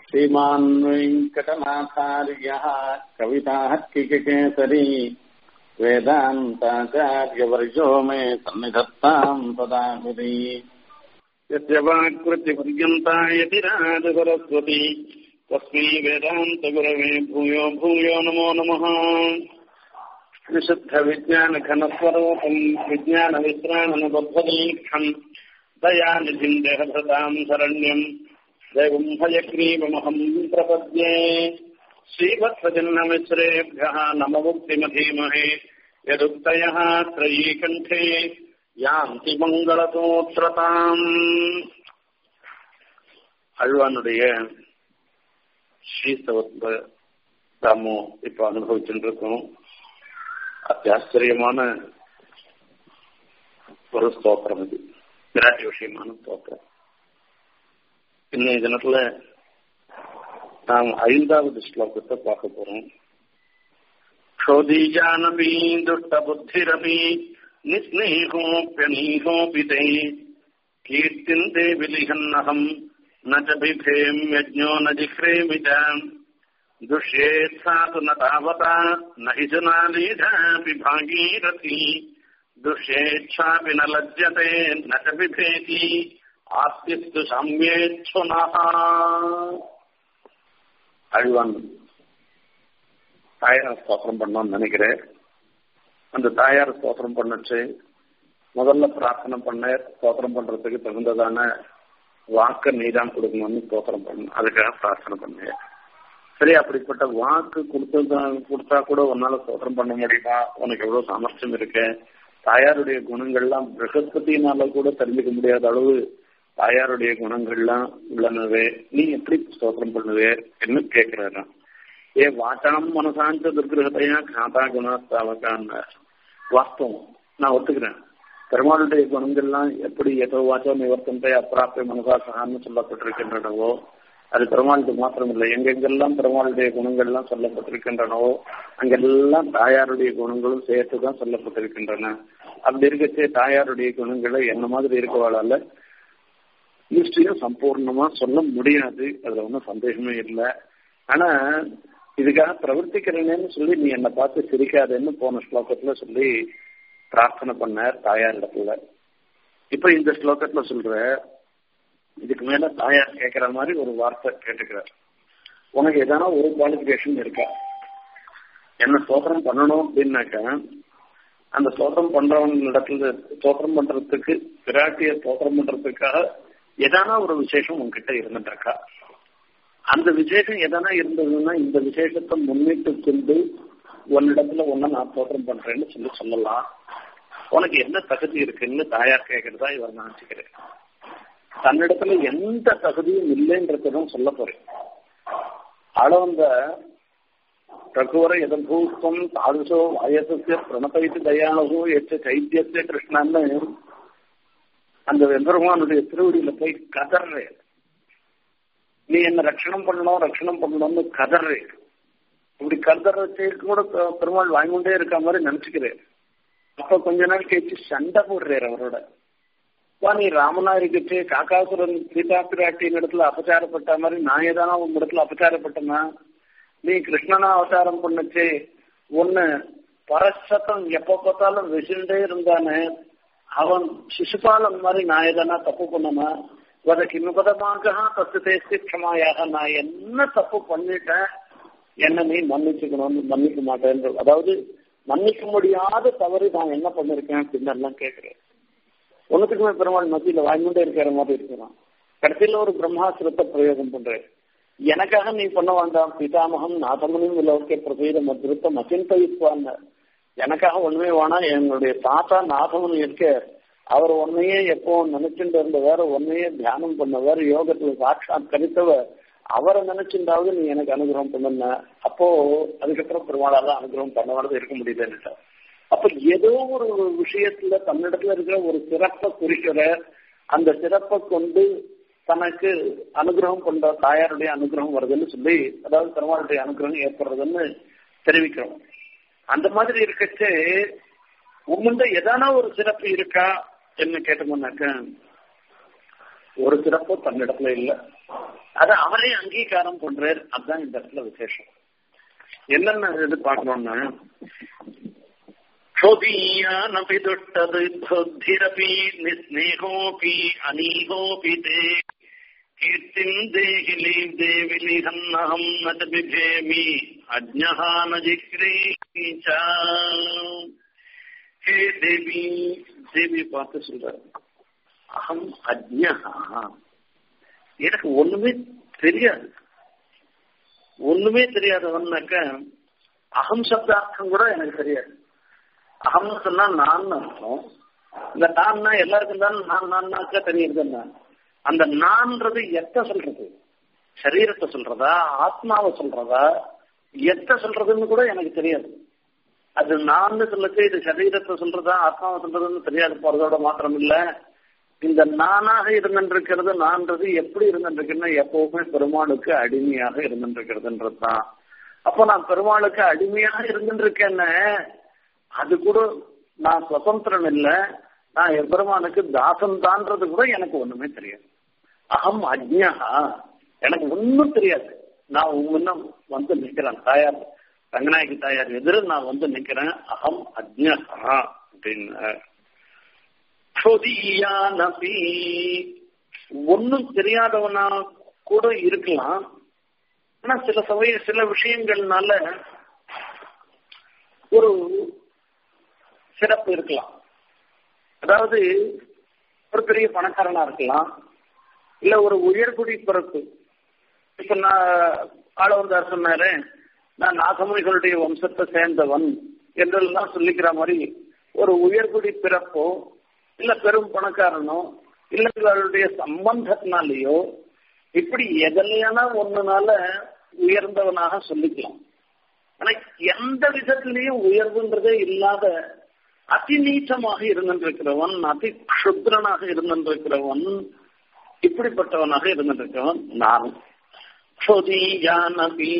श्रीमान् वेङ्कटनाथार्यः कविताः किकेसरी वेदान्ताचार्यवर्यो मे सन्निधत्ताम् सदा हृदि यस्य वाक्कृतिपर्यन्ता यतिराजसरस्वती तस्मै वेदान्तगुरवे भूयो भूयो नमो नमः विशुद्धविज्ञानघनस्वरूपम् विज्ञानविश्राणनबद्धदीक्षम् दयानिधिम् देहभृताम् शरण्यम् दैवम् हयग्रीवमहम् प्रपद्ये श्रीवत्सजन्ममिश्रेभ्यः नममुक्तिमधीमहे यदुक्तयः त्रयीकण्ठे யாந்தி மங்களதோத்திரதாம் அழ்வானுடைய ஸ்ரீசவத்வ தாமோ இப்ப அனுபவிச்சுட்டு இருக்கோம் அத்தியாச்சரியமான ஒரு ஸ்தோத்திரம் இது விராட்டி விஷயமான ஸ்தோத்திரம் இன்னைய தினத்துல நாம் ஐந்தாவது ஸ்லோகத்தை பார்க்க போறோம் க்ஷோதீஜானபி துஷ்ட புத்திரபி निस्नेहोऽप्यनीहोऽपि ते कीर्तिन्ते विलिहन्नहम् न च बिभेम् यज्ञो न जिह्रेमि च दुष्येत् सा तु न तावता न हि जनालीढापि भागीरथी दुष्येच्छापि न लज्जते न च बिभेति आस्तिस्तु साम्येच्छुनः அழ்வான் தாயார் ஸ்தோத்திரம் பண்ணோம்னு நினைக்கிறேன் அந்த தாயார் ஸ்தோத்திரம் பண்ணச்சு முதல்ல பிரார்த்தனை பண்ண ஸ்தோத்திரம் பண்றதுக்கு தகுந்ததான வாக்க நீதான் கொடுக்கணும்னு ஸ்தோத்திரம் பண்ண அதுக்காக பிரார்த்தனை பண்ணேன் சரி அப்படிப்பட்ட வாக்கு கொடுத்ததா கொடுத்தா கூட உன்னால ஸ்தோத்திரம் பண்ண முடியுமா உனக்கு எவ்வளவு சாமர்த்தியம் இருக்கு தாயாருடைய குணங்கள்லாம் பிரகஸ்பதினால கூட தெரிஞ்சுக்க முடியாத அளவு தாயாருடைய குணங்கள்லாம் உள்ளனவே நீ எப்படி ஸ்தோத்திரம் பண்ணுவே என்ன கேட்கிறாரு ஏ வாட்டனம் மனசாந்த துர்கிரகத்தையா காதா குணஸ்தாவகான்னு வாஸ்தவம் நான் ஒத்துக்கிறேன் பெருமாளுடைய குணங்கள்லாம் எப்படி ஏதோ வாச்சோ நிவர்த்தந்தை அப்பிராப்பிய மனசா சகான்னு சொல்லப்பட்டிருக்கின்றனவோ அது பெருமாளுக்கு மாத்திரம் இல்லை எங்கெங்கெல்லாம் பெருமாளுடைய குணங்கள்லாம் சொல்லப்பட்டிருக்கின்றனவோ அங்கெல்லாம் தாயாருடைய குணங்களும் சேர்த்து தான் சொல்லப்பட்டிருக்கின்றன அப்படி இருக்கச்சே தாயாருடைய குணங்களை என்ன மாதிரி இருக்கவாளால நிச்சயம் சம்பூர்ணமா சொல்ல முடியாது அதுல ஒன்றும் சந்தேகமே இல்லை ஆனா இதுக்காக பிரவர்த்திக்கிறேன்னு சொல்லி நீ என்னை பார்த்து சிரிக்காதேன்னு போன ஸ்லோகத்துல சொல்லி பிரார்த்தனை பண்ணார் தாயார் இடத்துல இப்ப இந்த ஸ்லோகத்துல சொல்ற இதுக்கு மேல தாயார் கேட்கிற மாதிரி ஒரு வார்த்தை கேட்டுக்கிறார் உனக்கு எதனா ஒரு குவாலிபிகேஷன் இருக்கா என்ன சோதனம் பண்ணணும் அப்படின்னாக்கா அந்த சோதனம் பண்றவன் இடத்துல சோதனம் பண்றதுக்கு பிராட்டிய சோதனம் பண்றதுக்காக எதானா ஒரு விசேஷம் உன்கிட்ட இருந்துட்டு இருக்கா அந்த விசேஷம் எதனா இருந்ததுன்னா இந்த விசேஷத்தை முன்னிட்டு கொண்டு உன்னிடத்துல ஒன்ன நான் தோற்றம் பண்றேன்னு சொல்லி சொல்லலாம் உனக்கு என்ன தகுதி இருக்குன்னு தாயார் கேட்கறதா இவர் நினைச்சுக்கிறேன் தன்னிடத்துல எந்த தகுதியும் இல்லைன்றதுதான் சொல்ல போறேன் அளவந்த ரகுவர எதபூஸ்தம் தாதுசோ வயசசிய பிரணபைத்து தயானகோ எச்ச சைத்தியசிய கிருஷ்ணன்னு அந்த வெம்பெருமானுடைய திருவடியில போய் கதறேன் நீ என்ன ரட்சணம் பண்ணணும் ரட்சணம் பண்ணணும்னு கதறே இப்படி கதறத்தை கூட பெருமாள் வாங்கிக்கொண்டே இருக்க மாதிரி நினைச்சுக்கிறேன் அப்ப கொஞ்ச நாள் கழிச்சு சண்டை போடுறாரு அவரோட வா நீ ராமனா இருக்கச்சு காக்காசுரன் சீதா பிராட்டியின் இடத்துல அபச்சாரப்பட்ட மாதிரி நான் ஏதானா உன் இடத்துல அபச்சாரப்பட்டனா நீ கிருஷ்ணனா அவதாரம் பண்ணச்சு ஒன்னு பரசத்தம் எப்ப பார்த்தாலும் விசுண்டே இருந்தானே அவன் சிசுபாலன் மாதிரி நான் எதனா தப்பு பண்ணனா வதக்கு நுபதமாக தத்து தேசி க்ஷமாயாக நான் என்ன தப்பு பண்ணிட்டேன் என்ன நீ மன்னிச்சுக்கணும்னு மன்னிக்க மாட்டேன் அதாவது மன்னிக்க முடியாத தவறு நான் என்ன பண்ணிருக்கேன் அப்படின்னு எல்லாம் கேட்கிறேன் ஒன்னுத்துக்குமே பெருமாள் மத்தியில வாங்கிட்டே இருக்கிற மாதிரி இருக்கிறான் கடைசியில ஒரு பிரம்மாசுரத்தை பிரயோகம் பண்றேன் எனக்காக நீ பண்ண வேண்டாம் பிதாமகம் நாதமனும் இலோக்கிய பிரபீதம் திருத்தம் அச்சிந்தயிப்பான்னு எனக்காக ஒண்ணுமே வேணாம் என்னுடைய தாத்தா நாதமன் இருக்க அவர் உன்னையே எப்போ நினைச்சுட்டு இருந்தவர் உன்னையே தியானம் பண்ணவர் யோகத்துல சாட்சாத் கணித்தவர் அவரை நினைச்சிருந்தாவது நீ எனக்கு அனுகிரகம் பண்ணுன அப்போ அதுக்கப்புறம் பெருமாளால அனுகிரகம் பண்ணவானது இருக்க முடியலன்னு அப்ப ஏதோ ஒரு விஷயத்துல தன்னிடத்துல இருக்கிற ஒரு சிறப்பை குறிக்கிற அந்த சிறப்பை கொண்டு தனக்கு அனுகிரகம் பண்ற தாயாருடைய அனுகிரகம் வருதுன்னு சொல்லி அதாவது பெருமாளுடைய அனுகிரகம் ஏற்படுறதுன்னு தெரிவிக்கிறோம் அந்த மாதிரி இருக்கச்சே உங்கள்கிட்ட எதானா ஒரு சிறப்பு இருக்கா என்ன கேட்டோம்னாக்க ஒரு சிறப்பு தன்னிடத்துல இல்ல அதை அவரே அங்கீகாரம் பண்றார் அதுதான் இந்த இடத்துல விசேஷம் என்னென்ன இது பார்க்கணும்னா क्षोदीयानपि दुष्टबुद्धिरपि निस्नेहोऽपि अनीहोऽपि ते कीर्तिम् देहिलि देविलिहन्नहम् न च बिभेमि अज्ञः न जिह्रीमि च हे देवी தேவி பார்த்து சொல்ற அகம் அஜ்ஞா எனக்கு ஒண்ணுமே தெரியாது ஒண்ணுமே தெரியாதவன்னாக்க அகம் சப்தார்த்தம் கூட எனக்கு தெரியாது அகம்னு சொன்னா நான் அர்த்தம் இந்த நான்னா எல்லாருக்கும் தான் நான் நான்னாக்க தெரியுது அந்த நான்றது எத்த சொல்றது சரீரத்தை சொல்றதா ஆத்மாவை சொல்றதா எத்த சொல்றதுன்னு கூட எனக்கு தெரியாது அது நான் சொல்லச்சு இது சரீரத்தை சொல்றதா ஆத்மாவை சொல்றதுன்னு தெரியாது போறதோட மாத்திரம் இல்ல இந்த நானாக இருந்திருக்கிறது நான்றது எப்படி இருந்திருக்குன்னா எப்பவுமே பெருமாளுக்கு அடிமையாக இருந்திருக்கிறதுன்றது தான் அப்போ நான் பெருமாளுக்கு அடிமையாக இருந்துருக்கேன்னு அது கூட நான் சுதந்திரம் இல்லை நான் எம்பெருமானுக்கு தாசன் தான்றது கூட எனக்கு ஒண்ணுமே தெரியாது அகம் அஜ்ஞா எனக்கு ஒன்னும் தெரியாது நான் முன்ன வந்து நிக்கிறேன் தாயார் ரங்கநாயகி தாயார் எதிர நான் வந்து நிக்கிறேன் அகம் அஜ்ஞா அப்படின்னு சொதியானபி ஒன்னும் தெரியாதவனா கூட இருக்கலாம் ஆனா சில சமய சில விஷயங்கள்னால ஒரு சிறப்பு இருக்கலாம் அதாவது ஒரு பெரிய பணக்காரனா இருக்கலாம் இல்ல ஒரு உயர்குடி பிறப்பு இப்ப நான் ஆளவந்தார் சொன்னாரு நான் நாகமணிகளுடைய வம்சத்தை சேர்ந்தவன் என்றெல்லாம் சொல்லிக்கிற மாதிரி ஒரு உயர்குடி பிறப்போ இல்ல பெரும் பணக்காரனோ இல்ல இவருடைய சம்பந்தத்தினாலேயோ இப்படி எதிலையான ஒண்ணுனால உயர்ந்தவனாக சொல்லிக்கலாம் ஆனா எந்த விதத்திலையும் உயர்வுன்றதே இல்லாத அதி நீச்சமாக இருந்திருக்கிறவன் அதி க்ஷுத்ரனாக இருந்திருக்கிறவன் இப்படிப்பட்டவனாக இருந்திருக்கிறவன் நான் சொதீயானபி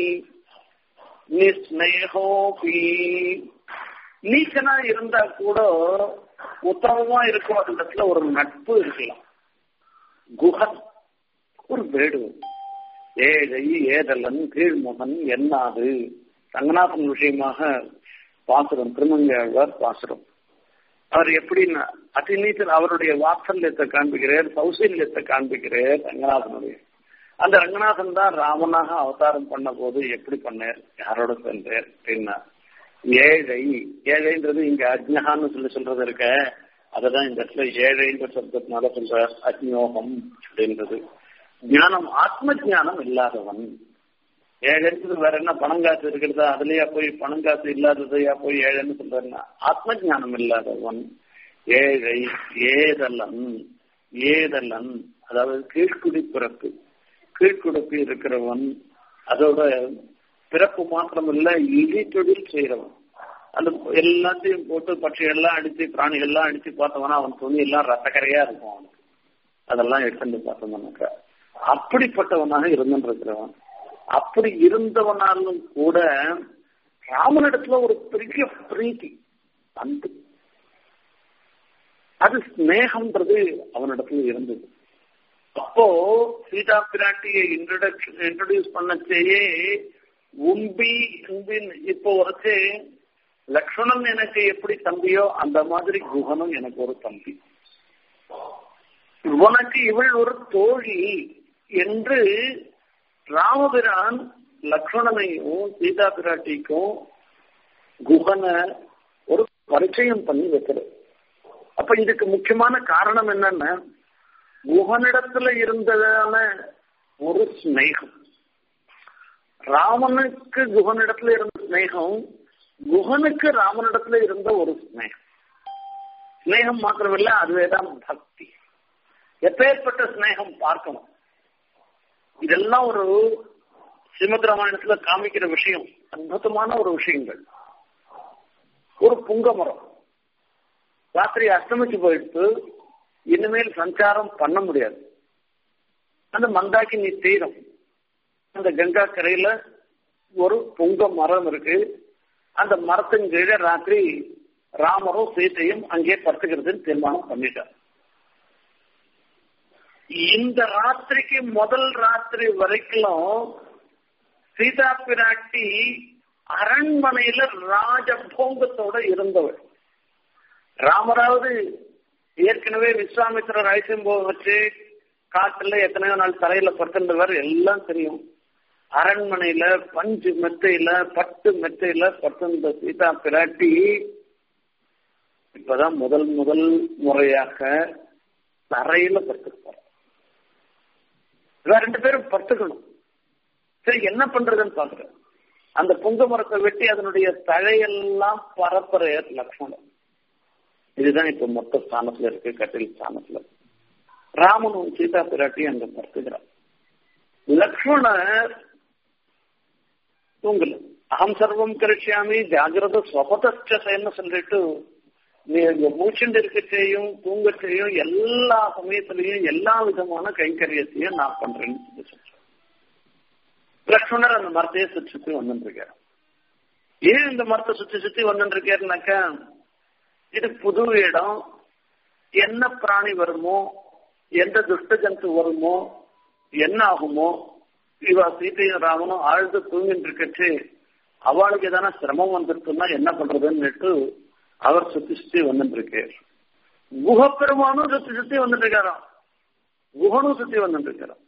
நிஸ்னேகோபி நீச்சனா இருந்தா கூட உத்தமமா இருக்கும் இடத்துல ஒரு நட்பு இருக்கலாம் குஹன் ஒரு வேடு ஏழை ஏதலன் கீழ்முகன் என்னாது ரங்கநாதன் விஷயமாக பாசுரம் திருமங்கையாழ்வார் பாசுரம் அவர் எப்படின்னா அதிநீச்சல் அவருடைய வாத்சல்யத்தை காண்பிக்கிறார் சௌசல்யத்தை காண்பிக்கிறார் ரங்கநாதனுடைய அந்த ரங்கநாதன் தான் ராமனாக அவதாரம் பண்ண போது எப்படி பண்ணார் யாரோட சென்றார் அப்படின்னா ஏழை ஏழைன்றது இங்க அஜ்னஹான்னு சொல்லி சொல்றது இருக்க அததான் இந்த இடத்துல ஏழைன்ற சப்தத்தினால சொல்ற அஜ்ஞோகம் அப்படின்றது ஞானம் ஆத்ம ஜானம் இல்லாதவன் ஏழைன்றது வேற என்ன பணம் காசு இருக்கிறதா அதுலயா போய் பணம் காசு இல்லாததையா போய் ஏழைன்னு சொல்றேன்னா ஆத்ம ஜானம் இல்லாதவன் ஏழை ஏதலன் ஏதலன் அதாவது கீழ்குடி பிறப்பு கீழ்குடிப்பு இருக்கிறவன் அதோட பிறப்பு மாத்திரம் இல்ல இழி தொழில் செய்யறவன் அந்த எல்லாத்தையும் போட்டு பட்சி எல்லாம் அடிச்சு பிராணிகள் எல்லாம் அடிச்சு பார்த்தவனா அவன் துணி எல்லாம் ரத்தக்கரையா இருக்கும் அவனுக்கு அதெல்லாம் எடுத்துட்டு பார்த்தோம்னாக்கா அப்படிப்பட்டவனாக இருந்துருக்கிறவன் அப்படி இருந்தவனாலும் கூட ராமனிடத்துல ஒரு பெரிய பிரீத்தி அன்பு அது ஸ்னேகம்ன்றது அவனிடத்துல இருந்தது அப்போ சீதா பிராட்டியை இன்ட்ரடக்ஷன் இன்ட்ரடியூஸ் பண்ணச்சேயே உம்பி உம்பின் இப்போ வரைச்சே லக்ஷ்மணன் எனக்கு எப்படி தம்பியோ அந்த மாதிரி குஹனும் எனக்கு ஒரு தம்பி உனக்கு இவள் ஒரு தோழி என்று ராமபிரான் லக்ஷ்மணனையும் சீதா பிராட்டிக்கும் குஹனை ஒரு பரிச்சயம் பண்ணி வைக்கிறது அப்ப இதுக்கு முக்கியமான காரணம் என்னன்னா குஹனிடத்துல இருந்ததான ஒரு ஸ்னேகம் ராமனுக்கு குஹனிடத்துல இருந்த ஸ்னேகம் குஹனுக்கு ராமனிடத்துல இருந்த ஒரு ஸ்னேகம் ஸ்னேகம் மாத்திரமில்ல அதுவேதான் பக்தி எப்பேற்பட்ட ஸ்னேகம் பார்க்கணும் இதெல்லாம் ஒரு ஸ்ரீமத் ராமாயணத்துல காமிக்கிற விஷயம் அற்புதமான ஒரு விஷயங்கள் ஒரு புங்க மரம் ராத்திரி அஸ்தமிச்சு போயிட்டு இனிமேல் சஞ்சாரம் பண்ண முடியாது அந்த மந்தாக்கினி தீரம் அந்த கங்கா கரையில ஒரு புங்க மரம் இருக்கு அந்த மரத்தின் கீழே ராத்திரி ராமரும் சீத்தையும் அங்கே படுத்துக்கிறதுன்னு தீர்மானம் பண்ணிட்டார் இந்த ராத்திரிக்கு முதல் ராத்திரி வரைக்கும் சீதா பிராட்டி அரண்மனையில ராஜபோங்கத்தோட இருந்தவள் ராமராவது ஏற்கனவே விஸ்வாமித்திரர் ஐசியம் போக வச்சு காட்டுல எத்தனையோ நாள் தலையில படுத்திருந்தவர் எல்லாம் தெரியும் அரண்மனையில பஞ்சு மெத்தையில பட்டு மெத்தையில பட்டிருந்த சீதா பிராட்டி இப்பதான் முதல் முதல் முறையாக தரையில படுத்திருப்பார் இவ ரெண்டு பேரும் படுத்துக்கணும் சரி என்ன பண்றதுன்னு பாக்குறேன் அந்த புங்க மரத்தை வெட்டி அதனுடைய தழையெல்லாம் பரப்புற லக்ஷ்மணன் இதுதான் இப்ப மொத்த ஸ்தானத்துல இருக்கு கட்டில் ஸ்தானத்துல ராமனும் சீதா பிராட்டி அங்க படுத்துக்கிறார் லக்ஷ்மணர் தூங்கல அகம் சர்வம் கரிசியாமி ஜாகிரத ஸ்வபதச்சன்னு சொல்லிட்டு நீ மூச்சுண்டு இருக்கச்சையும் தூங்கச்சையும் எல்லா சமயத்திலையும் எல்லா விதமான கைங்கரியத்தையும் நான் பண்றேன்னு சொல்லி சொல்றேன் லக்ஷ்மணர் அந்த மரத்தையே சுற்றி சுற்றி வந்துருக்காரு ஏன் இந்த மரத்தை சுத்தி சுத்தி வந்துருக்காருனாக்கா இது புது இடம் என்ன பிராணி வருமோ எந்த துஷ்ட ஜந்து வருமோ என்ன ஆகுமோ இவ சீத்தையும் ராமனும் ஆழ்ந்து தூங்கிட்டு இருக்கச்சு அவளுக்கு எதனா சிரமம் வந்துருக்குன்னா என்ன பண்றதுன்னு அவர் சுத்தி சுத்தி வந்துட்டு இருக்காரு குஹப்பெருமானும் சுத்தி சுத்தி வந்துட்டு இருக்காராம் குஹனும் சுத்தி வந்துட்டு இருக்காராம்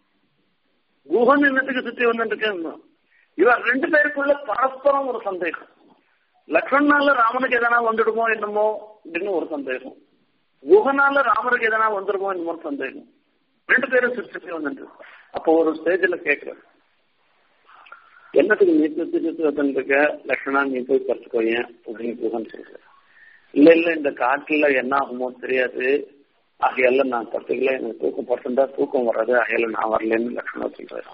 குஹன் என்னத்துக்கு சுத்தி வந்துட்டு இருக்கேன் இவர் ரெண்டு பேருக்குள்ள பரஸ்பரம் ஒரு சந்தேகம் லக்ஷ்மணனால ராமனுக்கு எதனா வந்துடுமோ என்னமோ அப்படின்னு ஒரு சந்தேகம் குஹனால ராமருக்கு எதனா வந்துடுமோ என்னமோ ஒரு சந்தேகம் ரெண்டு பேரும் சுத்தி சுத்தி வந்துட்டு அப்போ ஒரு ஸ்டேஜ்ல கேட்கிறேன் என்னத்துக்கு நீ சுத்தி சுத்தி வந்துருக்க லக்ஷ்மணா நீ போய் பறிச்சுக்கோங்க அப்படின்னு குஹன் சொல்ற இல்ல இல்ல இந்த காட்டுல என்ன ஆகுமோ தெரியாது ஆகையால நான் பத்துக்கல எனக்கு தூக்கம் படுத்துட்டா தூக்கம் வராது ஆகையால நான் வரலன்னு லக்ஷ்மணா சொல்றேன்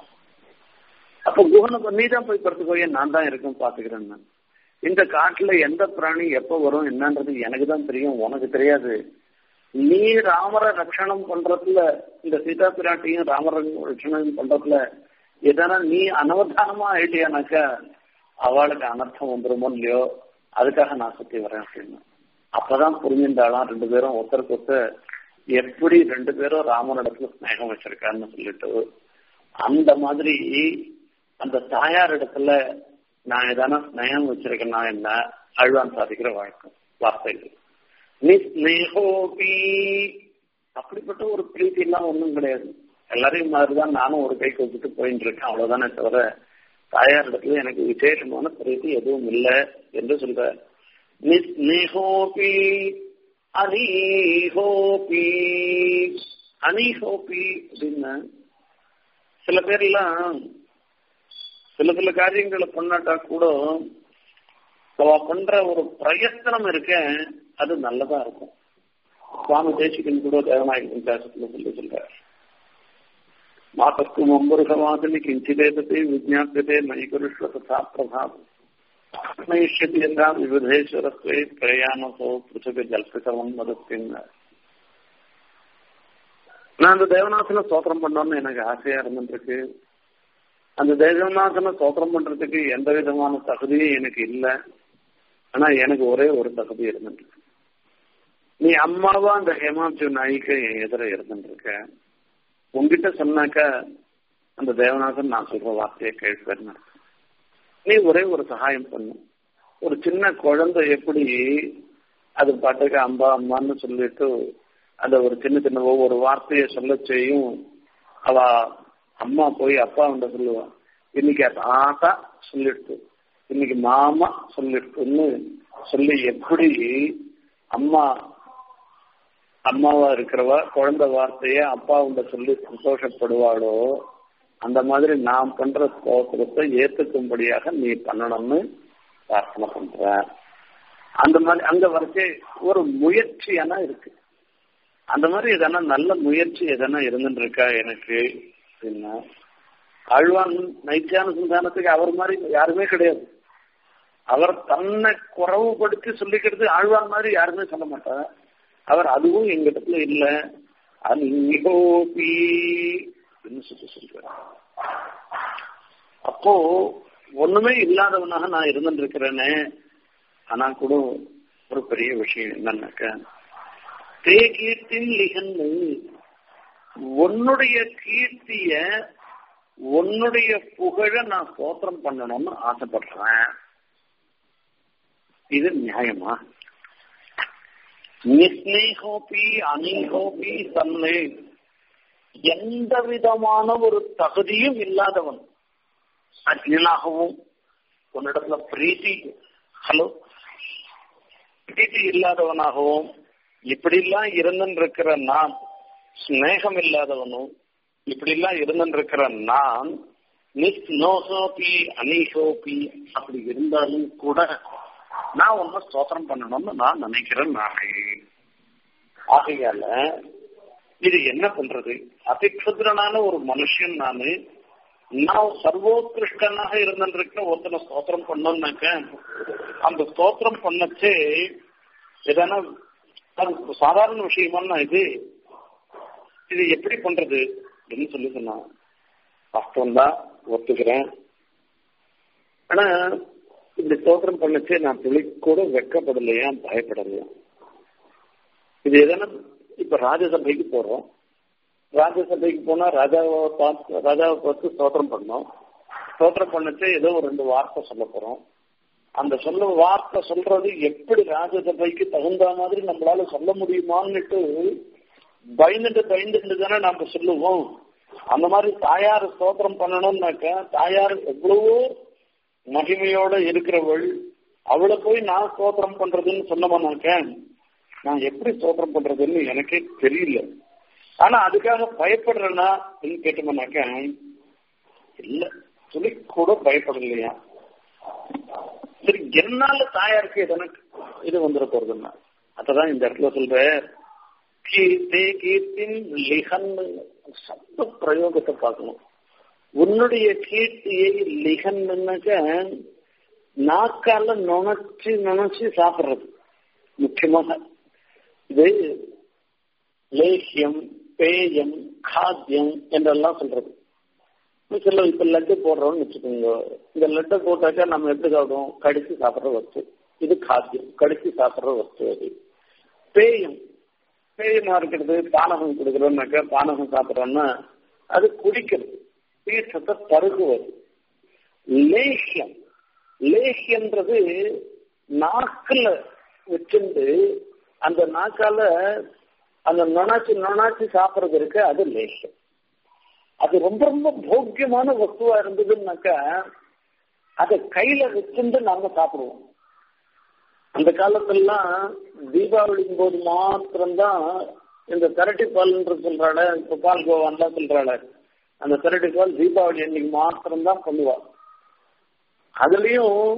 அப்ப குஹனுக்கு நீ தான் போய் படுத்துக்கோய நான் தான் இருக்கேன் பாத்துக்கிறேன் நான் இந்த காட்டுல எந்த பிராணி எப்ப வரும் என்னன்றது எனக்கு தான் தெரியும் உனக்கு தெரியாது நீ ராமரை ரட்சணம் பண்றதுல இந்த சீதா பிராட்டியும் ராமர ரட்சணம் பண்றதுல எதனா நீ அனவதானமா ஆயிட்டியானாக்கா அவளுக்கு அனர்த்தம் வந்துருமோ இல்லையோ அதுக்காக நான் சுத்தி வரேன் அப்படின்னு அப்பதான் புரிஞ்சிருந்தாலாம் ரெண்டு பேரும் ஒருத்தருக்கு ஒருத்தர் எப்படி ரெண்டு பேரும் ராமனிடத்துல ஸ்நேகம் வச்சிருக்காருன்னு சொல்லிட்டு அந்த மாதிரி அந்த தாயார் இடத்துல நான் எதான ஸ்நேகம் வச்சிருக்கேன்னா என்ன அழ்வான் சாதிக்கிற வழக்கம் வார்த்தைகள் நீ ஸ்னேகோபி அப்படிப்பட்ட ஒரு பிரீத்தி எல்லாம் ஒண்ணும் கிடையாது எல்லாரையும் மாதிரிதான் நானும் ஒரு கை வச்சுட்டு போயிட்டு இருக்கேன் அவ்வளவுதானே தவிர தாயார் இடத்துல எனக்கு விசேஷமான பிரீத்தி எதுவும் இல்லை என்று சொல்ற நிஸ்னேகோபி அனீஹோபி அனீஹோபி அப்படின்னு சில பேர் எல்லாம் சில சில காரியங்களை பண்ணாட்டா கூட அவ பண்ற ஒரு பிரயத்தனம் இருக்க அது நல்லதா இருக்கும் சுவாமி தேசிகன் கூட தேவநாயகன் தேசத்துல சொல்லி சொல்றார் மாதஸ்து மம்பருஷவாதினி கிஞ்சிதேதத்தை விஜாபியதே நைகுருஷ்வ ததா பிரபாவம் நயிஷ்யதி என்றா விவிதேஸ்வரஸ்வே பிரயாணசோ பிருச்சக ஜல்பிதவன் மதத்தின்னார் நான் அந்த தேவநாசன ஸ்தோத்திரம் பண்ணோம்னு எனக்கு ஆசையா இருந்துருக்கு அந்த தேவநாசன ஸ்தோத்திரம் பண்றதுக்கு எந்த விதமான தகுதியும் எனக்கு இல்லை ஆனா எனக்கு ஒரே ஒரு தகுதி இருந்துருக்கு நீ அம்மாவா அந்த ஹேமாப்ஜி நாய்க்கு என் எதிர இருந்துருக்க உங்ககிட்ட சொன்னாக்க அந்த தேவநாதன் நான் சொல்ற வார்த்தையை கேட்பேன் நீ ஒரே ஒரு சகாயம் பண்ணு ஒரு சின்ன குழந்தை எப்படி அது பாட்டுக்கு அம்பா அம்மான்னு சொல்லிட்டு அந்த ஒரு சின்ன சின்ன ஒவ்வொரு வார்த்தையை சொல்ல செய்யும் அவ அம்மா போய் அப்பா உண்ட சொல்லுவா இன்னைக்கு தாத்தா சொல்லிட்டு இன்னைக்கு மாமா சொல்லிட்டுன்னு சொல்லி எப்படி அம்மா அம்மாவா இருக்கிறவ குழந்தை வார்த்தைய அப்பா உண்ட சொல்லி சந்தோஷப்படுவாளோ அந்த மாதிரி நான் பண்ற ஸ்தோத்திரத்தை ஏத்துக்கும்படியாக நீ பண்ணணும்னு பிரார்த்தனை பண்ற அந்த மாதிரி அங்க வரைச்சே ஒரு முயற்சி ஆனா இருக்கு அந்த மாதிரி எதனா நல்ல முயற்சி எதனா இருந்துட்டு இருக்கா எனக்கு அப்படின்னா ஆழ்வான் நைத்தியான சந்தானத்துக்கு அவர் மாதிரி யாருமே கிடையாது அவர் தன்னை குறவுபடுத்தி சொல்லிக்கிறது ஆழ்வான் மாதிரி யாருமே சொல்ல மாட்டார் அவர் அதுவும் எங்க இடத்துல இல்ல அன்னிகோபி சொல்லி சொல்றார் அப்போ ஒண்ணுமே இல்லாதவனாக நான் இருந்துட்டு இருக்கிறேனே ஆனா கூட ஒரு பெரிய விஷயம் என்னன்னாக்க தே கீர்த்தின் லிகன்னு உன்னுடைய கீர்த்திய உன்னுடைய புகழ நான் ஸ்தோத்திரம் பண்ணணும்னு ஆசைப்படுறேன் இது நியாயமா நிஸ்னேகோபி அநீகோபி தன்னை எந்த விதமான ஒரு தகுதியும் இல்லாதவன் அஜ்ஞனாகவும் உன்னிடத்துல பிரீத்தி ஹலோ பிரீத்தி இல்லாதவனாகவும் இப்படிலாம் இருந்துருக்கிற நான் ஸ்நேகம் இல்லாதவனும் இப்படிலாம் இருந்துருக்கிற நான் நிஸ்னோகோபி அனீகோபி அப்படி இருந்தாலும் கூட நான் ஒன்னும் ஸ்தோத்திரம் பண்ணணும்னு நான் நினைக்கிறேன் நானே ஆகையால இது என்ன பண்றது அதிக்ஷுதிரனான ஒரு மனுஷன் நானு நான் சர்வோத்கிருஷ்டனாக இருந்திருக்கிற ஒருத்தனை ஸ்தோத்திரம் பண்ணோம்னாக்க அந்த ஸ்தோத்திரம் பண்ணச்சே எதனா அது சாதாரண விஷயமான இது இது எப்படி பண்றது அப்படின்னு சொல்லி சொன்னான் வாஸ்தவம் தான் ஒத்துக்கிறேன் ஆனா இந்த ஸ்தோத்திரம் பண்ணச்சே நான் துளி கூட வெக்கப்படலையா பயப்படலையா இது எதனா இப்ப ராஜசபைக்கு போறோம் ராஜசபைக்கு போனா ராஜாவை பார்த்து ராஜாவை பார்த்து ஸ்தோத்திரம் பண்ணோம் ஸ்தோத்திரம் பண்ணச்சு ஏதோ ஒரு ரெண்டு வார்த்தை சொல்ல போறோம் அந்த சொல்ல வார்த்தை சொல்றது எப்படி ராஜசபைக்கு தகுந்த மாதிரி நம்மளால சொல்ல முடியுமான்னுட்டு பயந்துட்டு பயந்துட்டு தானே நாம சொல்லுவோம் அந்த மாதிரி தாயார் ஸ்தோத்திரம் பண்ணணும்னாக்க தாயார் எவ்வளவோ மகிமையோட இருக்கிறவள் அவளை போய் நான் ஸ்தோத்திரம் பண்றதுன்னு சொன்னோம்னாக்க நான் எப்படி ஸ்தோத்திரம் பண்றதுன்னு எனக்கே தெரியல ஆனா அதுக்காக பயப்படுறேன்னா அப்படின்னு கேட்டோம்னாக்க இல்ல துளி கூட பயப்படலையா சரி என்னால தாயாருக்கு எனக்கு இது வந்துட போறதுன்னா அததான் இந்த இடத்துல சொல்ற கீர்த்தே கீர்த்தின் லிகன் சப்த பிரயோகத்தை பார்க்கணும் உன்னுடைய கீர்த்தியை லிகன்னாக்க நாக்கால நுணைச்சு நுணைச்சு சாப்பிடுறது முக்கியமாக இது லேசியம் பேயம் காத்தியம் என்றெல்லாம் சொல்றது சில இப்ப லட்டு போடுறோம்னு வச்சுக்கோங்க இந்த லட்டை போட்டாக்கா நம்ம எப்படி சாப்பிடுவோம் கடிச்சு சாப்பிடுற வஸ்து இது காத்தியம் கடிச்சு சாப்பிடுற வஸ்து அது பேயம் பேயமா இருக்கிறது பானகம் கொடுக்குறோம்னாக்கா பானகம் சாப்பிட்றோம்னா அது குடிக்கிறது தீர்த்தத்தை பருகுவது லேசியம் லேசியன்றது நாக்குல வச்சுண்டு அந்த நாக்கால அந்த நொனாச்சி நொனாச்சி சாப்பிடுறது இருக்கு அது லேசியம் அது ரொம்ப ரொம்ப போக்கியமான வஸ்துவா இருந்ததுன்னாக்கா அதை கையில வச்சுட்டு நாம சாப்பிடுவோம் அந்த காலத்திலாம் தீபாவளிக்கும் போது மாத்திரம்தான் இந்த திரட்டி பால்ன்ற சொல்றாள இப்ப பால் கோவான்லாம் சொல்றாள அந்த திரட்டி பால் தீபாவளி அன்னைக்கு மாத்திரம்தான் பண்ணுவா அதுலயும்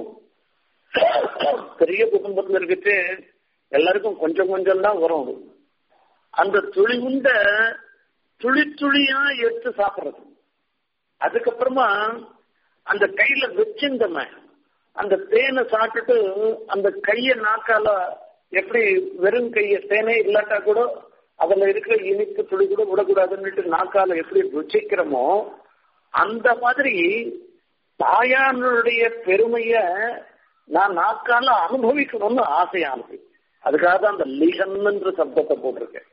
பெரிய குடும்பத்துல இருக்கிட்டு எல்லாருக்கும் கொஞ்சம் கொஞ்சம் தான் வரும் அந்த துளி உண்ட துளி துளியா எடுத்து சாப்பிடுறது அதுக்கப்புறமா அந்த கையில வச்சிருந்தமே அந்த தேனை சாப்பிட்டுட்டு அந்த கைய நாக்கால எப்படி வெறும் கைய தேனே இல்லாட்டா கூட அதுல இருக்கிற இனிப்பு துளி கூட விடக்கூடாதுன்னுட்டு நாக்கால எப்படி ருச்சிக்கிறோமோ அந்த மாதிரி தாயானுடைய பெருமைய நான் நாக்கால அனுபவிக்கணும்னு ஆசையானது அதுக்காக தான் அந்த லிகன்ன்ற சப்தத்தை போட்டிருக்கேன்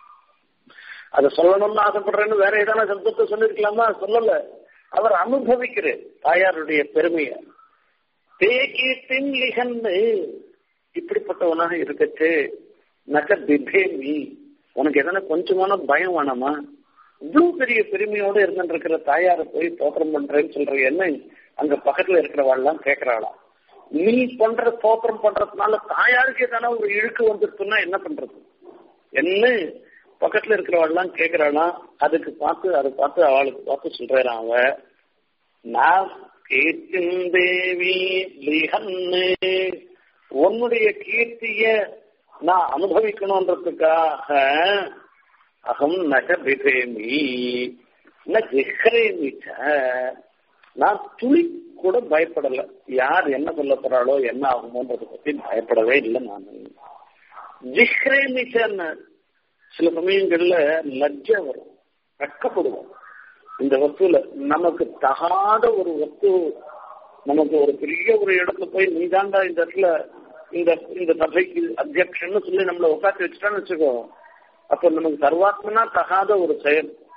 அதை சொல்லணும்னு ஆசைப்படுறேன்னு வேற ஏதான சப்தத்தை சொல்லிருக்கலாமா சொல்லல அவர் அனுபவிக்கிறார் தாயாருடைய பெருமைய தேகீத்தின் லிகன்னு இப்படிப்பட்டவனாக இருக்கச்சு நக்க பிபேமி உனக்கு எதனா கொஞ்சமான பயம் வேணாமா இவ்வளவு பெரிய பெருமையோட இருந்துட்டு இருக்கிற தாயார போய் தோற்றம் பண்றேன்னு சொல்ற என்ன அங்க பக்கத்துல இருக்கிறவாள்லாம் கேட்கிறாளாம் நீ பண்ற தோற்றம் பண்றதுனால தாயாருக்கு எதனா ஒரு இழுக்கு வந்துருச்சுன்னா என்ன பண்றது என்ன பக்கத்துல இருக்கிறவாள்லாம் கேட்கிறாளாம் அதுக்கு பார்த்து அதை பார்த்து அவளுக்கு பார்த்து சொல்றான் அவ நான் கீர்த்திந்தேவி லிஹன்னு உன்னுடைய கீர்த்திய நான் அனுபவிக்கணும்ன்றதுக்காக அகம் நக பிபேமி ந ஜிஹ்ரேமி நான் துளி கூட பயப்படல யார் என்ன சொல்ல போறாளோ என்ன ஆகுமோன்றத பத்தி பயப்படவே இல்லை நான் ஜிஹ்ரேமிச்சன்னு சில சமயங்கள்ல லஜ்ஜ வரும் வெக்கப்படுவோம் இந்த வஸ்துல நமக்கு தகாத ஒரு வஸ்து நமக்கு ஒரு பெரிய ஒரு இடத்துல போய் நீதாண்டா இந்த இடத்துல இந்த இந்த சபைக்கு அத்தியக்ஷன்னு சொல்லி நம்மளை உட்காந்து வச்சுட்டான்னு வச்சுக்கோ அப்ப நமக்கு சர்வாத்மனா தகாத ஒரு செயல்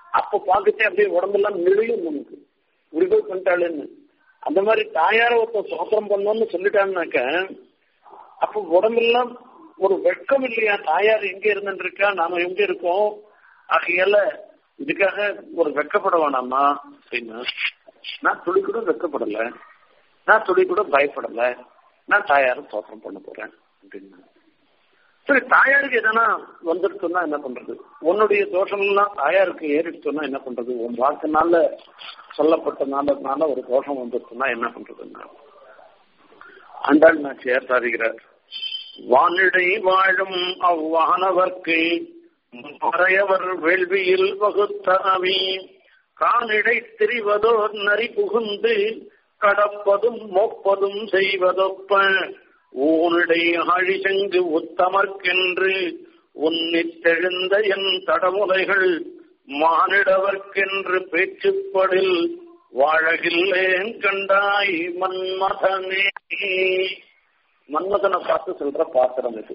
அப்ப பார்க்கச்சே அப்படியே உடம்பெல்லாம் நெளியும் நமக்கு இப்படி போய் பண்ணிட்டாளுன்னு அந்த மாதிரி தாயார ஒருத்தன் சோத்திரம் பண்ணோம்னு சொல்லிட்டான்னாக்க அப்ப உடம்பெல்லாம் ஒரு வெட்கம் இல்லையா தாயார் எங்க இருந்துட்டு இருக்கா நாம எங்க இருக்கோம் ஆகையால இதுக்காக ஒரு வெக்கப்பட வேணாமா அப்படின்னா நான் துளி கூட வெக்கப்படல நான் துளி கூட பயப்படல நான் தாயார சோத்திரம் பண்ண போறேன் அப்படின்னா சரி தாயாருக்கு எதனா வந்துடுச்சுன்னா என்ன பண்றது உன்னுடைய தோஷம்லாம் தாயாருக்கு ஏறிடுச்சுன்னா என்ன பண்றது உன் வாக்குனால சொல்லப்பட்டனால ஒரு தோஷம் வந்துடுச்சுன்னா என்ன பண்றதுன்னா அண்டாள் நாச்சியார் சாதிக்கிறார் வானிடை வாழும் அவ்வானவர்க்கு மறையவர் வேள்வியில் வகுத்தனவி கானிடை திரிவதோர் நரி புகுந்து கடப்பதும் மொப்பதும் செய்வதொப்ப ஊனிடை ஆழிசங்கு உத்தமர்க்கென்று உன்னித்தெழுந்த என் தடமுலைகள் மானிடவர்க்கென்று பேச்சுப்படில் வாழகில்லேன் கண்டாய் மன்மதனே மன்மதனை பார்த்து சொல்ற பாத்திரம் இது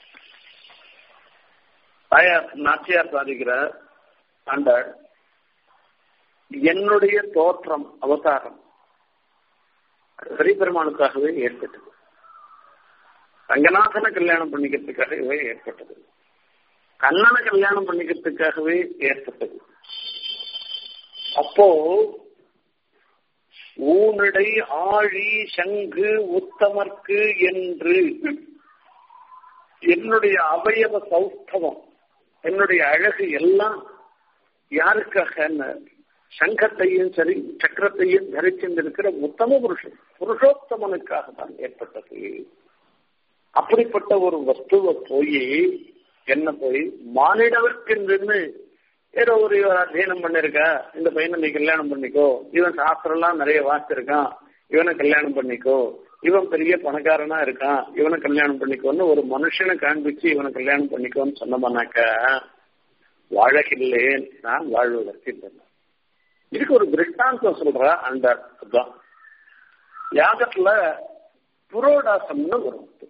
தாயார் நாச்சியார் சாதிக்கிற ஆண்டாள் என்னுடைய தோற்றம் அவதாரம் பெரியபெருமானுக்காகவே ஏற்பட்டது ரங்கநாதனை கல்யாணம் பண்ணிக்கிறதுக்காகவே ஏற்பட்டது கண்ணனை கல்யாணம் பண்ணிக்கிறதுக்காகவே ஏற்பட்டது அப்போ ஊனிடை ஆழி சங்கு உத்தமர்க்கு என்று என்னுடைய அவயவ சௌஷ்டவம் என்னுடைய அழகு எல்லாம் யாருக்காக சங்கத்தையும் சரி சக்கரத்தையும் தரிச்சிருந்திருக்கிற உத்தம புருஷன் புருஷோத்தமனுக்காக தான் ஏற்பட்டது அப்படிப்பட்ட ஒரு வஸ்துவை போய் என்ன போய் மானிடவர்க்கென்று ஏதோ ஒரு இவர் அத்தியனம் பண்ணிருக்கா இந்த பையனை நீ கல்யாணம் பண்ணிக்கோ இவன் சாஸ்திரம் எல்லாம் நிறைய வாசிச்சிருக்கான் இவனை கல்யாணம் பண்ணிக்கோ இவன் பெரிய பணக்காரனா இருக்கான் இவனை கல்யாணம் பண்ணிக்கோன்னு ஒரு மனுஷனை காண்பிச்சு இவனை கல்யாணம் பண்ணிக்கோன்னு சொன்னோம்னாக்க வாழகில்லேன் நான் வாழ்வதற்கு இல்லை இதுக்கு ஒரு திருஷ்டாந்தம் சொல்ற அந்த தான் யாகத்துல புரோடாசம்னு ஒரு வஸ்து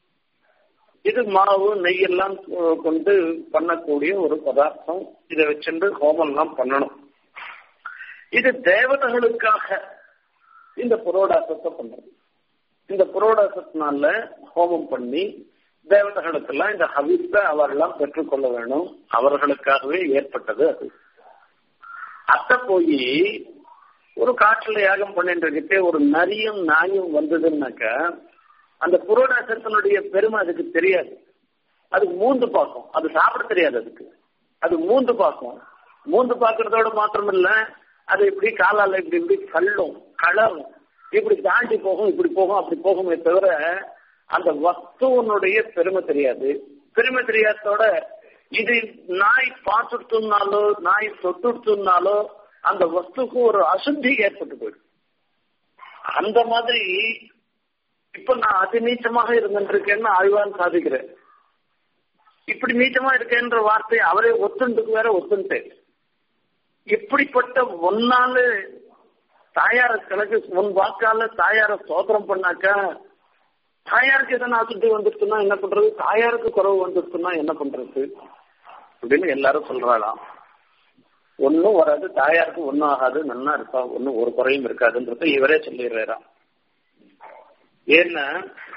இது மாவு நெய்யெல்லாம் கொண்டு பண்ணக்கூடிய ஒரு பதார்த்தம் இதை வச்சுட்டு ஹோமம் எல்லாம் பண்ணணும் இது தேவதைகளுக்காக இந்த புரோடாசத்தை பண்றது இந்த புரோடாசத்தினால ஹோமம் பண்ணி தேவதைகளுக்கெல்லாம் இந்த ஹவித்தை அவரெல்லாம் பெற்றுக்கொள்ள வேணும் அவர்களுக்காகவே ஏற்பட்டது அது அத்த போய் ஒரு காற்றுல யாகம் பண்ணிட்டு ஒரு நரியும் நாயும் வந்ததுன்னாக்க அந்த புரோடாசத்தினுடைய பெருமை அதுக்கு தெரியாது அதுக்கு மூந்து பார்க்கும் அது சாப்பிட தெரியாது அதுக்கு அது மூந்து பார்க்கும் மூந்து பார்க்கறதோட மாத்திரம் இல்ல அது இப்படி காலால இப்படி இப்படி கல்லும் கலரும் இப்படி தாண்டி போகும் இப்படி போகும் அப்படி போகுமே தவிர அந்த வஸ்துவனுடைய பெருமை தெரியாது பெருமை தெரியாததோட இது நாய் பார்த்துட்டுனாலோ நாய் தொட்டுட்டுனாலோ அந்த வஸ்துக்கு ஒரு அசுத்தி ஏற்பட்டு போயிடும் அந்த மாதிரி இப்ப நான் அதி நீச்சமாக இருந்திருக்கேன்னு ஆய்வான் சாதிக்கிறேன் இப்படி நீச்சமா இருக்கேன்ற வார்த்தை அவரே ஒத்துண்டுக்கு வேற ஒத்துன்ட்டு இப்படிப்பட்ட ஒன்னால தாயார கணக்கு முன் வாக்கால தாயார சோதனம் பண்ணாக்க தாயாருக்கு எதனா அசுத்தி வந்துருச்சுன்னா என்ன பண்றது தாயாருக்கு குறவு வந்துருச்சுன்னா என்ன பண்றது அப்படின்னு எல்லாரும் சொல்றாளாம் ஒன்னும் வராது தாயாருக்கு ஒன்னும் ஆகாது நன்னா இருப்பா ஒன்னும் ஒரு குறையும் இருக்காதுன்றத இவரே சொல்லிடுறாராம் ஏன்னா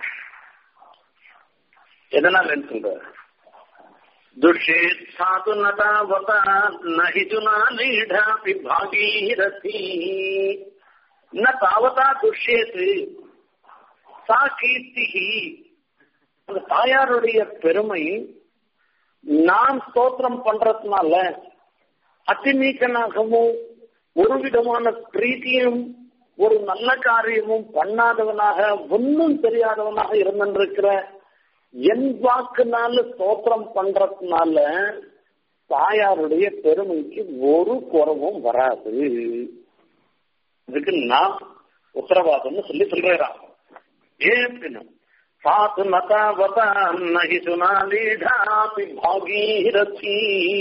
எதனால சொல்ற துஷேத் சாது நதாவதா நஹிஜுனா லீடாபி பாகீரதி ந தாவதா துஷேத்து சா கீர்த்தி அந்த தாயாருடைய பெருமை நாம் ஸ்தோத்திரம் பண்றதுனால அத்திநீக்கனாகவும் ஒரு விதமான பிரீத்தியும் ஒரு நல்ல காரியமும் பண்ணாதவனாக ஒன்னும் தெரியாதவனாக இருந்திருக்கிற என் வாக்குனால ஸ்தோத்திரம் பண்றதுனால தாயாருடைய பெருமைக்கு ஒரு குறவும் வராது இதுக்கு நான் உத்தரவாதம்னு சொல்லி சொல்றான் ஏன் அப்படின்னா சாத்து நதாவதா நகி சுனாலிடாபி பாகீரதி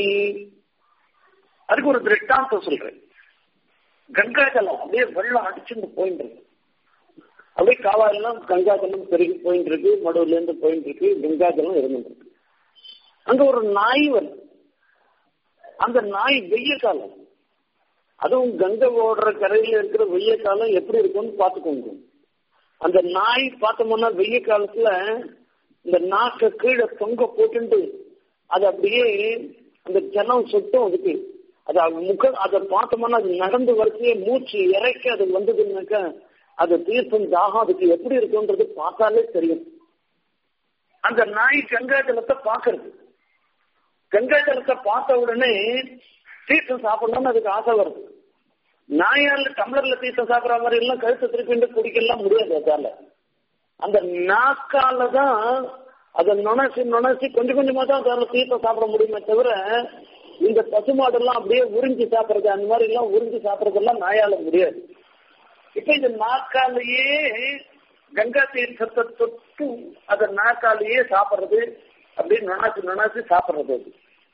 அதுக்கு ஒரு திருஷ்டாந்தம் சொல்றேன் கங்கா ஜலம் அப்படியே வெள்ளம் அடிச்சுட்டு போயிட்டு இருக்கு அப்படியே காவாயெல்லாம் கங்கா ஜலம் பெருகி போயிட்டு இருக்கு மடுவுல இருந்து போயிட்டு இருக்கு கங்கா ஜலம் இருந்துட்டு இருக்கு அங்க ஒரு நாய் வருது அந்த நாய் வெய்ய காலம் அதுவும் கங்கை ஓடுற கரையில இருக்கிற வெய்ய காலம் எப்படி இருக்கும்னு பாத்துக்கோங்க அந்த நாய் பார்த்தோம்னா வெய்ய காலத்துல இந்த நாக்க கீழே தொங்க போட்டுட்டு அது அப்படியே அந்த ஜனம் சுத்தம் அதுக்கு அது முக அதை பார்த்தோம்னா அது நடந்து வரைக்கும் மூச்சு இறைக்க அது வந்ததுன்னாக்கா அது தீர்த்தம் தாகம் அதுக்கு எப்படி இருக்குன்றது பார்த்தாலே தெரியும் அந்த நாய் கங்கா ஜலத்தை பாக்குறது கங்கா ஜலத்தை பார்த்த உடனே தீர்த்தம் சாப்பிடணும்னு அதுக்கு ஆசை வருது நாயால டம்ளர்ல தீர்த்தம் சாப்பிடுற மாதிரி எல்லாம் கழுத்தை திருப்பிட்டு குடிக்கலாம் முடியாது அதால அந்த நாக்கால தான் அதை நுணசி நுணசி கொஞ்சம் கொஞ்சமா தான் அதால தீர்த்தம் சாப்பிட முடியுமே தவிர இந்த பசுமாடெல்லாம் அப்படியே உறிஞ்சி சாப்பிடுறது அந்த மாதிரி எல்லாம் உறிஞ்சி சாப்பிடுறதெல்லாம் நாயால முடியாது இப்ப இந்த நாக்காலேயே கங்கா தீர்த்தத்தை தொட்டு அதை நாக்காலேயே சாப்பிடுறது அப்படியே நுணாசி நுணாசி சாப்பிடுறது அது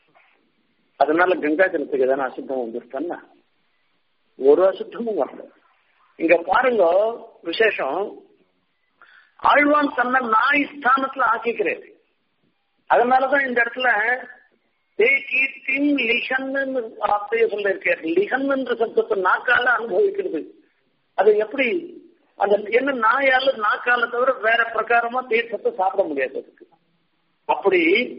அதனால கங்கா ஜலத்துக்கு எதனா அசுத்தம் வந்துருச்சுன்னா ஒரு அசுத்தமும் வரல இங்க பாருங்க விசேஷம் ஆழ்வான் தன்னை நாய் ஸ்தானத்துல ஆக்கிக்கிறேன் அதனாலதான் இந்த இடத்துல தேகீர்த்தின் லிகன்னு வார்த்தையை சொல்லியிருக்கார் லிகன் என்ற சப்தத்தை நாக்கால அனுபவிக்கிறது அது எப்படி அந்த என்ன நாயால நாக்கால தவிர வேற பிரகாரமா தீர்த்தத்தை சாப்பிட முடியாது அதுக்கு அப்படி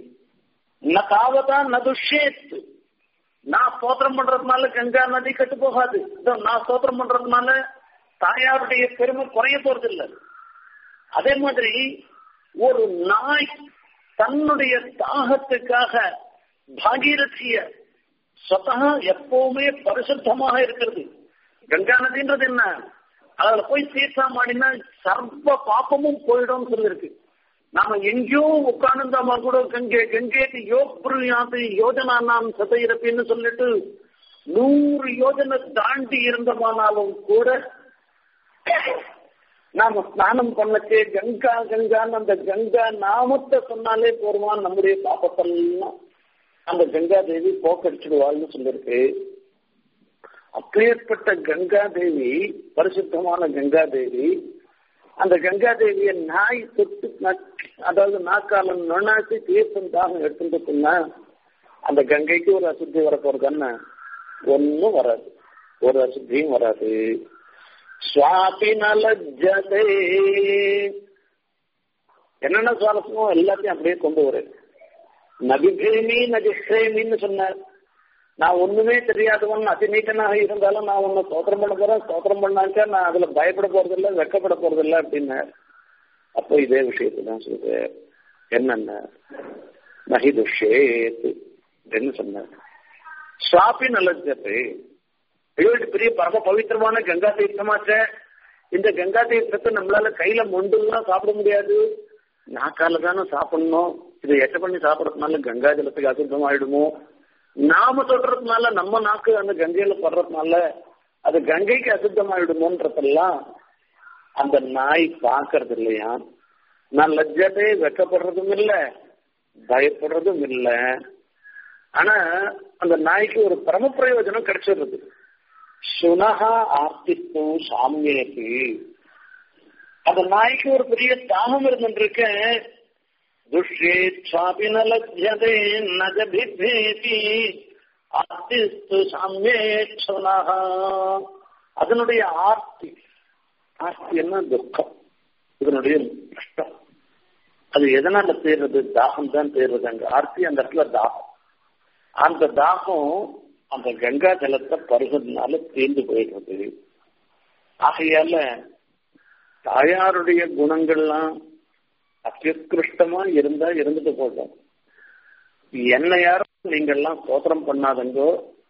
ந தாவதா நதுஷேத் நான் ஸ்தோத்திரம் பண்றதுனால கங்கா நதி கட்டு போகாது நான் ஸ்தோத்திரம் பண்றதுனால தாயாருடைய பெருமை குறைய போறது இல்லை அதே மாதிரி ஒரு நாய் தன்னுடைய தாகத்துக்காக பாகீரதிய சொத்தகா எப்பவுமே பரிசுத்தமாக இருக்கிறது கங்கா நதின்றது என்ன அதுல போய் தீர்த்தம் ஆடினா சர்வ பாப்பமும் போயிடும் சொல்லிருக்கு நாம எங்கேயோ உட்கார்ந்துருந்தாம கூட கங்கை கங்கேக்கு யோப்ருயாத்து யோஜனா நாம் சதையிறப்பின்னு சொல்லிட்டு நூறு யோஜனை தாண்டி இருந்தமானாலும் கூட நாம ஸ்நானம் பண்ணச்சே கங்கா கங்கான்னு அந்த கங்கா நாமத்தை சொன்னாலே போருவான் நம்முடைய பாப்பத்தெல்லாம் அந்த கங்கா தேவி போக்கடிச்சிடுவாள்னு சொல்லிருக்கு அப்பேற்பட்ட கங்கா தேவி பரிசுத்தமான கங்கா தேவி அந்த கங்கா தேவிய நாய் தொட்டு அதாவது நாக்காலம் நொண்ணாச்சு தீர்த்தம் தாகம் எடுத்துட்டு சொன்னா அந்த கங்கைக்கு ஒரு அசுத்தி வர போறதுன்னு ஒன்னும் வராது ஒரு அசுத்தியும் வராது சுவாபி நலஜதே என்னென்ன சுவாரஸ்யமோ எல்லாத்தையும் அப்படியே கொண்டு வரும் நபிபிரேமி நஜிஸ்ரேமின்னு சொன்னார் நான் ஒண்ணுமே தெரியாதவன் அதிநீட்டனாக இருந்தாலும் நான் உன்னை சோத்திரம் பண்ண போறேன் சோத்திரம் பண்ணாக்க நான் அதுல பயப்பட போறதில்ல வெக்கப்பட போறதில்ல அப்படின்னார் அப்போ இதே விஷயத்தை தான் சொல்றேன் என்னென்ன மகிதுஷேத் அப்படின்னு சொன்னார் சுவாபி நல்லது ஐயோ இது பெரிய பரம பவித்திரமான கங்கா தீர்த்தமாச்ச இந்த கங்கா தீர்த்தத்தை நம்மளால கையில மொண்டுலாம் சாப்பிட முடியாது நாக்கால தானே சாப்பிடணும் இதை எட்ட பண்ணி சாப்பிடறதுனால கங்கா ஜலத்துக்கு அசுத்தம் ஆயிடுமோ நாம சொல்றதுனால நம்ம நாக்கு அந்த கங்கையில படுறதுனால அது கங்கைக்கு அசுத்தம் ஆயிடுமோன்றதெல்லாம் அந்த நாய் பாக்குறது இல்லையா நான் லஜ்ஜதே வெக்கப்படுறதும் இல்லை பயப்படுறதும் இல்லை ஆனா அந்த நாய்க்கு ஒரு பரம பிரயோஜனம் கிடைச்சிடுறது சுனகா ஆர்த்தித்து சாமியேக்கு அந்த நாய்க்கு ஒரு பெரிய தாகம் இருந்துருக்க துஷ்யேச்சாபி நலஜதே நஜபிபேதி ஆர்த்திஸ்து சாமியேச்சுனக அதனுடைய ஆர்த்தி ஆர்த்தி என்ன துக்கம் இதனுடைய கஷ்டம் அது எதனால தேர்றது தாகம் தான் தேர்றது அங்க ஆர்த்தி அந்த இடத்துல தாகம் அந்த தாகம் அந்த கங்கா ஜலத்தை பருகிறதுனால தேர்ந்து போயிடுறது ஆகையால தாயாருடைய குணங்கள்லாம் அத்தியுத்கிருஷ்டமா இருந்தா இருந்துட்டு போட்டோம் என்ன யாரும் நீங்கள்லாம் சோத்திரம் பண்ணாதங்கோ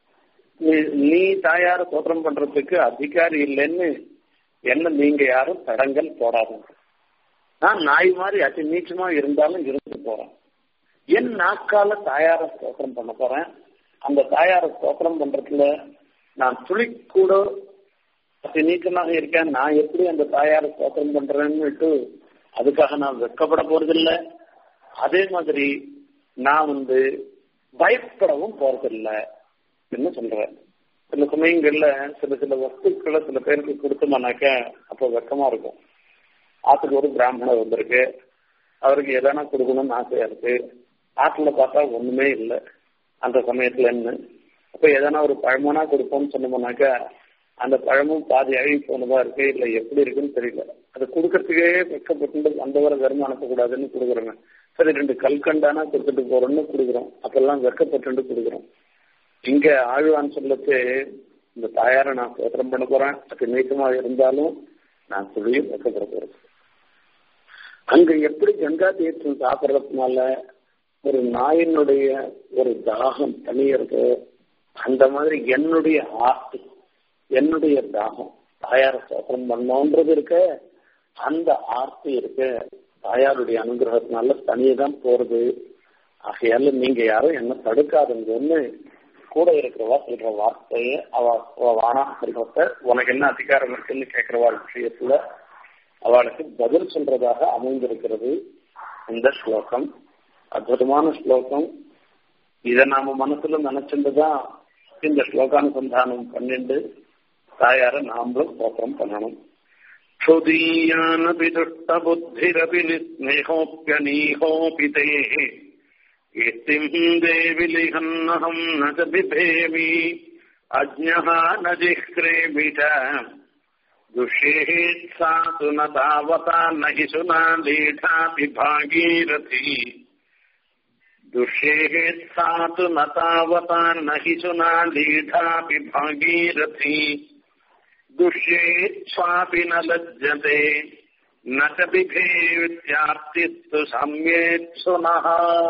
நீ தாயார சோத்திரம் பண்றதுக்கு அதிகாரி இல்லைன்னு என்ன நீங்க யாரும் தடங்கல் போடாதுங்க நான் நாய் மாதிரி அதி நீச்சமா இருந்தாலும் இருந்து போறேன் என் நாக்கால தாயார ஸ்தோத்திரம் பண்ண போறேன் அந்த தாயார ஸ்தோத்திரம் பண்றதுல நான் துளி கூட அதி நீச்சமாக இருக்கேன் நான் எப்படி அந்த தாயார ஸ்தோத்திரம் பண்றேன்னுட்டு அதுக்காக நான் வெக்கப்பட போறதில்ல அதே மாதிரி நான் வந்து பயப்படவும் போறதில்ல என்ன சொல்றேன் சில சமயங்கள்ல சில சில வஸ்துக்களை சில பேருக்கு கொடுத்தோம்னாக்க அப்போ வெக்கமா இருக்கும் ஆத்துக்கு ஒரு பிராமணர் வந்திருக்கு அவருக்கு எதனா கொடுக்கணும்னு ஆசையா இருக்கு ஆற்றுல பார்த்தா ஒண்ணுமே இல்லை அந்த சமயத்துல என்ன அப்ப எதனா ஒரு பழமனா கொடுப்போம்னு சொன்னோம்னாக்கா அந்த பழமும் பாதி அழுகி போனதா இருக்கு இல்ல எப்படி இருக்குன்னு தெரியல அது கொடுக்கறதுக்கே வெக்கப்பட்டு வந்தவரை வருமானத்தை கூடாதுன்னு கொடுக்குறோங்க சரி ரெண்டு கல்கண்டானா கொடுத்துட்டு போறோம்னு கொடுக்குறோம் அப்பெல்லாம் வெக்கப்பட்டு கொடுக்குறோம் இங்க ஆழ்வான்னு சொல்லத்து இந்த தாயாரை நான் சோத்திரம் பண்ண போறேன் அது நீக்கமா இருந்தாலும் நான் சொல்லியும் வெக்கப்பட போறேன் அங்க எப்படி கங்கா தீர்த்தம் சாப்பிட்றதுனால ஒரு நாயினுடைய ஒரு தாகம் தனியறது அந்த மாதிரி என்னுடைய ஆர்த்தி என்னுடைய தாகம் தாயார சோத்திரம் பண்ணோன்றது இருக்க அந்த ஆர்த்தி இருக்கு தாயாருடைய அனுகிரகத்தினால தனியே தான் போறது ஆகையால நீங்க யாரும் என்ன தடுக்காதுங்கன்னு கூட இருக்கிறவா சொல்ற வார்த்தையை அவ வானா சொல்றத உனக்கு என்ன அதிகாரம் இருக்குன்னு கேட்கிறவா விஷயத்துல அவளுக்கு பதில் சொல்றதாக அமைந்திருக்கிறது இந்த ஸ்லோகம் அற்புதமான ஸ்லோகம் இதை நாம மனசுல நினைச்சுட்டுதான் இந்த ஸ்லோகானுசந்தானம் பண்ணிட்டு தாயார நாமளும் ஸ்தோத்திரம் பண்ணணும் क्षुदीयानपि दुष्टबुद्धिरपि निस्नेहोऽप्यनीहोऽपि ते कीर्तिम् देवि लिहन्नहम् न च बिभेमि अज्ञः न जिह्रेमि च दुष्येत्सा तु न तावता न हि सुना लीढापि भागीरथी दुष्येत्सा तु न तावता न हि सुना लीढापि भागीरथी दुष्येच्छापि न लज्जते न च பிபேவித்யார்த்தித்து சம்யேத்சுனஹ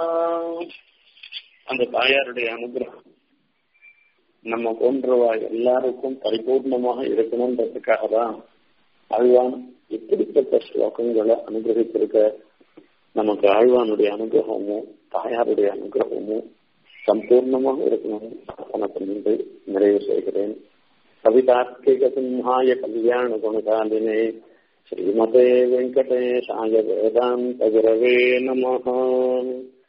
அந்த தாயாருடைய அனுகிரகம் நம்ம போன்றவா எல்லாருக்கும் பரிபூர்ணமாக இருக்கணும்ன்றதுக்காக தான் ஆழ்வான் இப்படிப்பட்ட ஸ்லோகங்களை அனுகிரகித்திருக்க நமக்கு ஆழ்வானுடைய அனுகிரகமும் தாயாருடைய அனுகிரகமும் சம்பூர்ணமாக இருக்கணும் பிரார்த்தனை பண்ணிட்டு நிறைவு செய்கிறேன் कवितार्किकसिंहाय कल्याणगुणकालिने श्रीमते वेङ्कटेशाय वेदान्तगुरवे नमः